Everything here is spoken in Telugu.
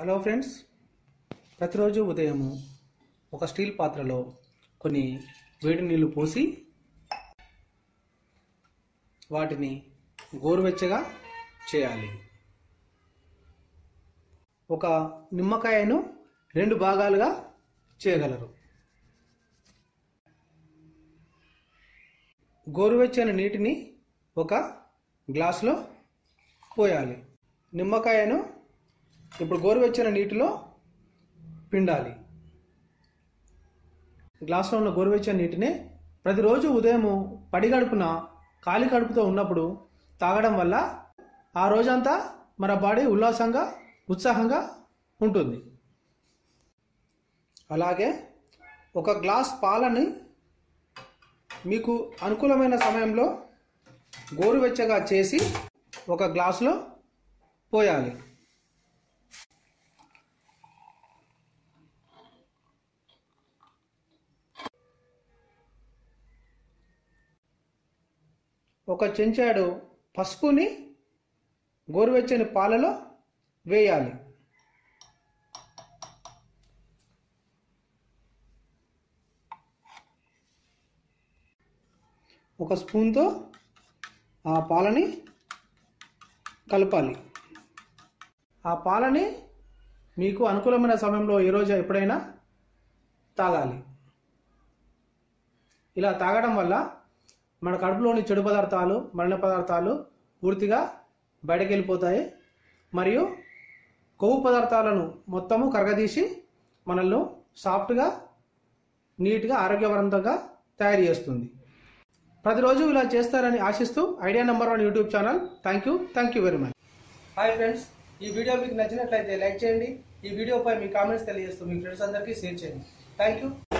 హలో ఫ్రెండ్స్ ప్రతిరోజు ఉదయము ఒక స్టీల్ పాత్రలో కొన్ని వేడి నీళ్లు పోసి వాటిని గోరువెచ్చగా చేయాలి ఒక నిమ్మకాయను రెండు భాగాలుగా చేయగలరు గోరువెచ్చని నీటిని ఒక గ్లాసులో పోయాలి నిమ్మకాయను ఇప్పుడు గోరువెచ్చని నీటిలో పిండాలి గ్లాసులో ఉన్న గోరువెచ్చని నీటిని ప్రతిరోజు ఉదయం పడిగడుపున ఖాళీ కడుపుతో ఉన్నప్పుడు తాగడం వల్ల ఆ రోజంతా మన బాడీ ఉల్లాసంగా ఉత్సాహంగా ఉంటుంది అలాగే ఒక గ్లాస్ పాలని మీకు అనుకూలమైన సమయంలో గోరువెచ్చగా చేసి ఒక గ్లాసులో పోయాలి ఒక చెంచాడు పసుపుని గోరువెచ్చని పాలలో వేయాలి ఒక స్పూన్తో ఆ పాలని కలపాలి ఆ పాలని మీకు అనుకూలమైన సమయంలో ఈరోజు ఎప్పుడైనా తాగాలి ఇలా తాగడం వల్ల మన కడుపులోని చెడు పదార్థాలు మలిన పదార్థాలు పూర్తిగా బయటకు వెళ్ళిపోతాయి మరియు కొవ్వు పదార్థాలను మొత్తము కరగదీసి మనల్ని సాఫ్ట్గా నీట్గా ఆరోగ్యవంతంగా తయారు చేస్తుంది ప్రతిరోజు ఇలా చేస్తారని ఆశిస్తూ idea number one YouTube channel thank you thank you very much hi friends ఈ వీడియో మీకు నచ్చినట్లయితే లైక్ చేయండి ఈ వీడియోపై మీ కామెంట్స్ తెలియజేస్తూ మీ ఫ్రెండ్స్ అందరికీ షేర్ చేయండి థ్యాంక్ యూ